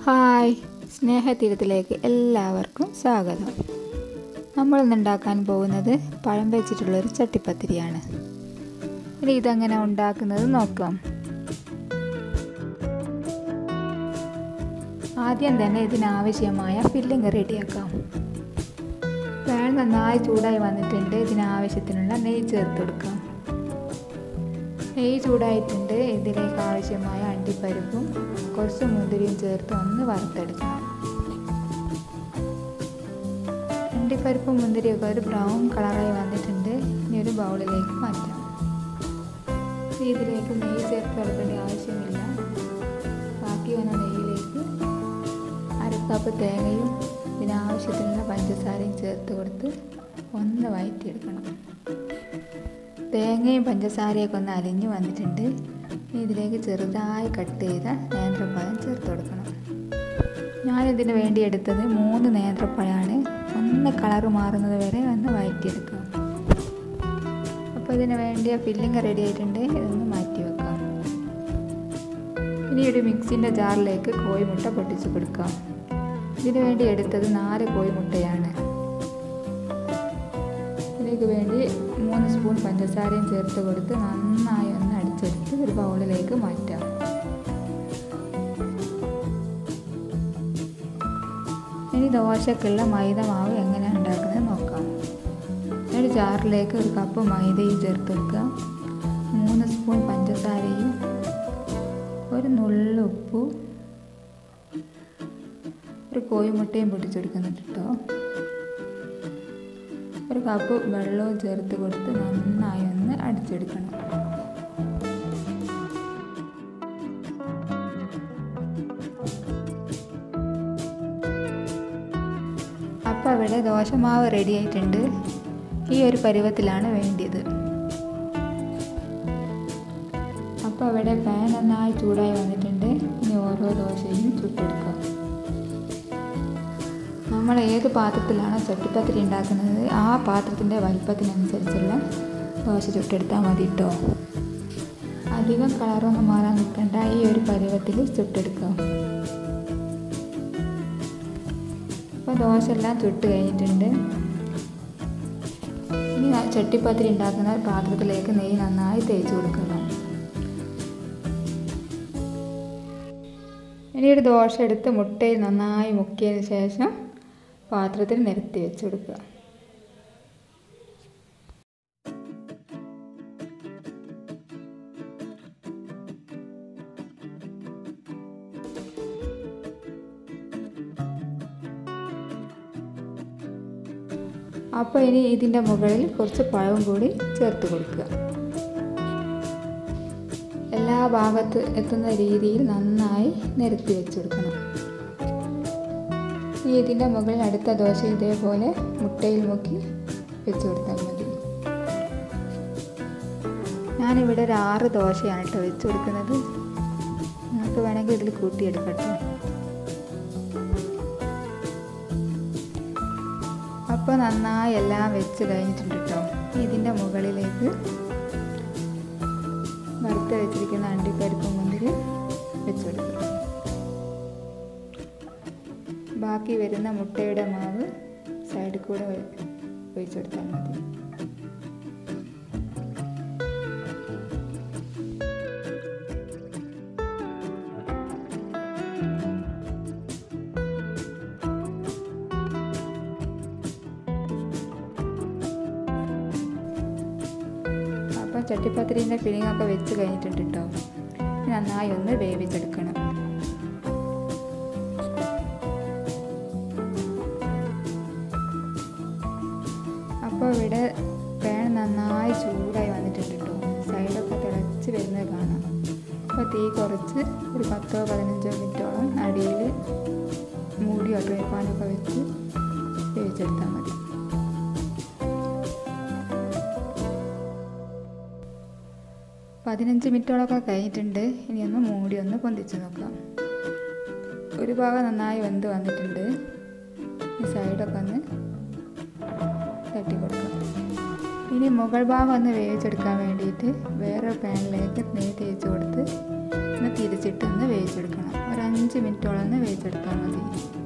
hi സ്നേഹതീരത്തിലേക്ക് എല്ലാവർക്കും സ്വാഗതം നമ്മൾ ഇന്ന് ഉണ്ടാക്കാൻ പോകുന്നത് പഴം വെച്ചിട്ടുള്ളൊരു ചട്ടിപ്പത്തിരിയാണ് ഇനി ഇതെങ്ങനെ ഉണ്ടാക്കുന്നത് നോക്കാം ആദ്യം തന്നെ ഇതിനാവശ്യമായ ഫില്ലിങ് റെഡിയാക്കാം പാൻ നന്നായി ചൂടായി വന്നിട്ടുണ്ട് ഇതിനാവശ്യത്തിനുള്ള നെയ്യ് ചേർത്ത് കൊടുക്കാം നെയ്യ് ചൂടായിട്ടുണ്ട് ഇതിലേക്ക് ആവശ്യമായ അണ്ടിപ്പരിപ്പും കുറച്ച് മുന്തിരിയും ചേർത്ത് ഒന്ന് വറുത്തെടുക്കണം അണ്ടിപ്പരിപ്പും മുന്തിരിയൊക്കെ ഒരു ബ്രൗൺ കളറായി വന്നിട്ടുണ്ട് ഇനി ഒരു ബൗളിലേക്ക് മാറ്റാം ഇതിലേക്ക് നെയ്യ് ചേർത്ത് കൊടുക്കേണ്ട ആവശ്യമില്ല ബാക്കി വന്ന നെയ്യിലേക്ക് അരക്കപ്പ് തേങ്ങയും ഇതിനാവശ്യത്തിനുള്ള പഞ്ചസാരയും ചേർത്ത് കൊടുത്ത് ഒന്ന് വഴറ്റിയെടുക്കണം തേങ്ങയും പഞ്ചസാരയൊക്കെ ഒന്ന് അലിഞ്ഞു വന്നിട്ടുണ്ട് ഇതിലേക്ക് ചെറുതായി കട്ട് ചെയ്ത നേന്ത്രപ്പഴം ചേർത്ത് കൊടുക്കണം ഞാനിതിന് വേണ്ടി എടുത്തത് മൂന്ന് നേന്ത്രപ്പഴമാണ് ഒന്ന് കളറ് മാറുന്നത് വരെ ഒന്ന് വഴറ്റിയെടുക്കാം അപ്പോൾ ഇതിന് വേണ്ടിയ ഫില്ലിങ് റെഡി ആയിട്ടുണ്ട് ഇതൊന്ന് മാറ്റി വെക്കാം ഇനി ഒരു മിക്സിൻ്റെ ജാറിലേക്ക് കോഴിമുട്ട പൊട്ടിച്ച് കൊടുക്കാം ഇതിനു വേണ്ടി എടുത്തത് നാല് കോഴിമുട്ടയാണ് ഇതിലേക്ക് വേണ്ടി മൂന്ന് സ്പൂൺ പഞ്ചസാരയും ചേർത്ത് കൊടുത്ത് നന്നായി ഒന്ന് അടിച്ചെടുത്ത് ഒരു ബൗളിലേക്ക് മാറ്റാം ഇനി ദോശക്കുള്ള മൈദ മാവ് എങ്ങനെയാണ് ഉണ്ടാക്കുന്നത് നോക്കാം ഒരു ജാറിലേക്ക് ഒരു കപ്പ് മൈദയും ചേർത്ത് കൊടുക്കുക മൂന്ന് സ്പൂൺ പഞ്ചസാരയും ഒരു നുള്ളു ഉപ്പും ഒരു കോഴിമുട്ടയും പൊട്ടിച്ചെടുക്കുന്നുണ്ട് കേട്ടോ ഒരു കപ്പ് വെള്ളവും ചേർത്ത് കൊടുത്ത് നന്നായി ഒന്ന് അടിച്ചെടുക്കണം അപ്പോൾ അവിടെ ദോശമാവ് റെഡി ആയിട്ടുണ്ട് ഈ ഒരു പരുവത്തിലാണ് വേണ്ടിയത് അപ്പോൾ അവിടെ പാൻ നന്നായി ചൂടായി വന്നിട്ടുണ്ട് ഇനി ഓരോ ദോശയും ചുട്ടെടുക്കുക നമ്മൾ ഏത് പാത്രത്തിലാണോ ചട്ടിപ്പത്തിരി ഉണ്ടാക്കുന്നത് ആ പാത്രത്തിൻ്റെ വലിപ്പത്തിനനുസരിച്ചുള്ള ദോശ ചുട്ടെടുത്താൽ മതി കേട്ടോ അധികം കളറൊന്നും മാറാൻ നിൽക്കണ്ട ഈ ഒരു പരുവത്തിൽ ചുട്ടെടുക്കാം അപ്പോൾ ദോശ എല്ലാം ചുട്ട് കഴിഞ്ഞിട്ടുണ്ട് ഇനി ചട്ടിപ്പത്തിരി ഉണ്ടാക്കുന്ന പാത്രത്തിലേക്ക് നെയ്യ് നന്നായി തേച്ച് കൊടുക്കണം ഇനി ഒരു ദോശ എടുത്ത് മുട്ടയിൽ നന്നായി മുക്കിയതിന് ശേഷം പാത്രത്തിൽ നിരത്തി വെച്ച് കൊടുക്കുക അപ്പോൾ ഇനി ഇതിൻ്റെ മുകളിൽ കുറച്ച് പഴവും കൂടി ചേർത്ത് കൊടുക്കുക എല്ലാ ഭാഗത്ത് എത്തുന്ന രീതിയിൽ നന്നായി നിരത്തി വെച്ച് കൊടുക്കണം ഇനി ഇതിൻ്റെ മുകളിൽ അടുത്ത ദോശ ഇതേപോലെ മുട്ടയിൽ മുക്കി വെച്ച് കൊടുത്താൽ മതി ഞാനിവിടെ ഒരു ആറ് ദോശയാണ് കേട്ടോ വെച്ച് കൊടുക്കുന്നത് നിങ്ങൾക്ക് വേണമെങ്കിൽ ഇതിൽ കൂട്ടിയെടുക്കട്ടെ അപ്പോൾ നന്നായി എല്ലാം വെച്ച് കഴിഞ്ഞിട്ടുണ്ട് കേട്ടോ ഇതിൻ്റെ മുകളിലേക്ക് വറുത്ത് വെച്ചിരിക്കുന്ന അണ്ടിപ്പരിപ്പ് മുന്തിരി വെച്ച് കൊടുക്കുക ബാക്കി വരുന്ന മുട്ടയുടെ മാവ് സൈഡിൽ കൂടെ ഒഴിച്ചു കൊടുത്താൽ മതി അപ്പോൾ ചട്ടിപ്പത്തിരീൻ്റെ ഫിലിങ്ങൊക്കെ വെച്ച് കഴിഞ്ഞിട്ടുണ്ട് കേട്ടോ നന്നായി ഒന്ന് വേവിച്ചെടുക്കണം അപ്പോൾ ഇവിടെ പാൻ നന്നായി ചൂടായി വന്നിട്ടുണ്ട് കേട്ടോ സൈഡൊക്കെ തിളച്ച് വരുന്നത് കാണാം അപ്പോൾ തീ കുറച്ച് ഒരു പത്തോ പതിനഞ്ചോ മിനിറ്റോളം അടിയിൽ മൂടിയോ ട്രൈ പാനൊക്കെ വെച്ച് വേവിച്ചെടുത്താൽ മതി പതിനഞ്ച് മിനിറ്റോളൊക്കെ കഴിഞ്ഞിട്ടുണ്ട് ഇനി ഒന്ന് മൂടി ഒന്ന് പൊന്തിച്ച് നോക്കാം ഒരു ഭാഗം നന്നായി വെന്ത് വന്നിട്ടുണ്ട് ഈ സൈഡൊക്കെ ഒന്ന് തട്ടി കൊടുക്കാം ഇനി മുകൾ ഭാഗം ഒന്ന് വേവിച്ചെടുക്കാൻ വേണ്ടിയിട്ട് വേറെ പാനിലേക്ക് നെയ്യ് തേച്ച് കൊടുത്ത് ഒന്ന് തിരിച്ചിട്ട് ഒന്ന് വേവിച്ചെടുക്കണം ഒരു അഞ്ച് അഞ്ച് മിനിറ്റോളം ഒന്ന് വേവിച്ചെടുത്താൽ മതി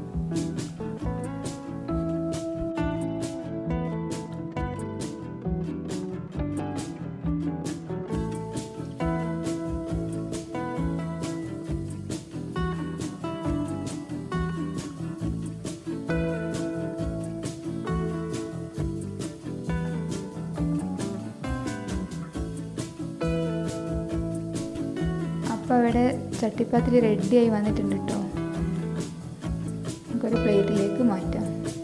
അപ്പോൾ അവിടെ ചട്ടിപ്പാത്തിരി റെഡിയായി വന്നിട്ടുണ്ട് കേട്ടോ നമുക്കൊരു പ്ലേറ്റിലേക്ക് മാറ്റാം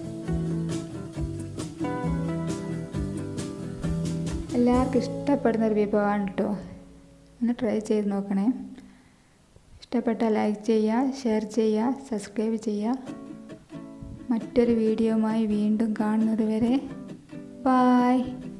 എല്ലാവർക്കും ഇഷ്ടപ്പെടുന്ന ഒരു വിഭവമാണ് കേട്ടോ ഒന്ന് ട്രൈ ചെയ്ത് നോക്കണേ ഇഷ്ടപ്പെട്ടാൽ ലൈക്ക് ചെയ്യുക ഷെയർ ചെയ്യുക സബ്സ്ക്രൈബ് ചെയ്യുക മറ്റൊരു വീഡിയോയുമായി വീണ്ടും കാണുന്നത് വരെ ബായ്